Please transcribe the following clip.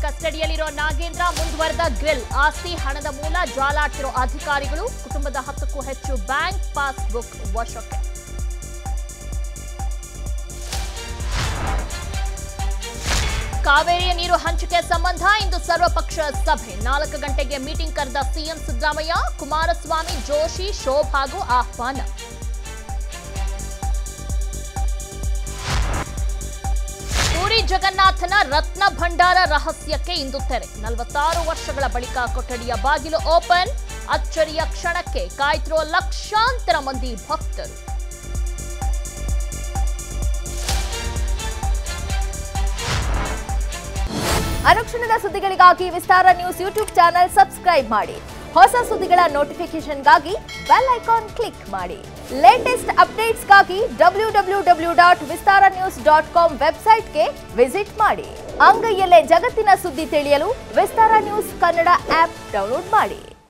ಕಸ್ಟಡಿಯಲ್ಲಿರೋ ನಾಗೇಂದ್ರ ಮುಂದುವರೆದ ಗ್ರಿಲ್ ಆಸ್ತಿ ಹಣದ ಮೂಲ ಜಾಲಾಡ್ತಿರೋ ಅಧಿಕಾರಿಗಳು ಕುಟುಂಬದ ಹತ್ತಕ್ಕೂ ಹೆಚ್ಚು ಬ್ಯಾಂಕ್ ಪಾಸ್ಬುಕ್ ವಶಕ್ಕೆ ಕಾವೇರಿಯ ನೀರು ಹಂಚಿಕೆ ಸಂಬಂಧ ಇಂದು ಸರ್ವಪಕ್ಷ ಸಭೆ ನಾಲ್ಕು ಗಂಟೆಗೆ ಮೀಟಿಂಗ್ ಕರೆದ ಸಿಎಂ ಸಿದ್ದರಾಮಯ್ಯ ಕುಮಾರಸ್ವಾಮಿ ಜೋಶಿ ಶೋಭಾಗೂ ಆಹ್ವಾನ ಪೂರಿ ಜಗನ್ನಾಥನ ರತ್ನ ಭಂಡಾರ ರಹಸ್ಯಕ್ಕೆ ಇಂದು ತೆರೆ ನಲವತ್ತಾರು ವರ್ಷಗಳ ಬಳಿಕ ಕೊಠಡಿಯ ಬಾಗಿಲು ಓಪನ್ ಅಚ್ಚರಿಯ ಕ್ಷಣಕ್ಕೆ ಕಾಯ್ತಿರೋ ಲಕ್ಷಾಂತರ ಮಂದಿ ಭಕ್ತರು ಅನುಕ್ಷಣದ ಸುದ್ದಿಗಳಿಗಾಗಿ Vistara news YouTube channel subscribe ಮಾಡಿ ಹೊಸ ಸುದ್ದಿಗಳ ನೋಟಿಫಿಕೇಶನ್ಗಾಗಿ ಬೆಲ್ ಐಕಾನ್ ಕ್ಲಿಕ್ ಮಾಡಿ ಲೇಟೆಸ್ಟ್ ಅಪ್ಡೇಟ್ಸ್ಗಾಗಿ W W W dot Vistara news dot com ವೆಬ್ಸೈಟ್ಗೆ ವಿಸಿಟ್ ಮಾಡಿ ಅಂಗೈಯಲ್ಲೇ ಜಗತ್ತಿನ ಸುದ್ದಿ ತಿಳಿಯಲು Vistara news Kannada app download ಮಾಡಿ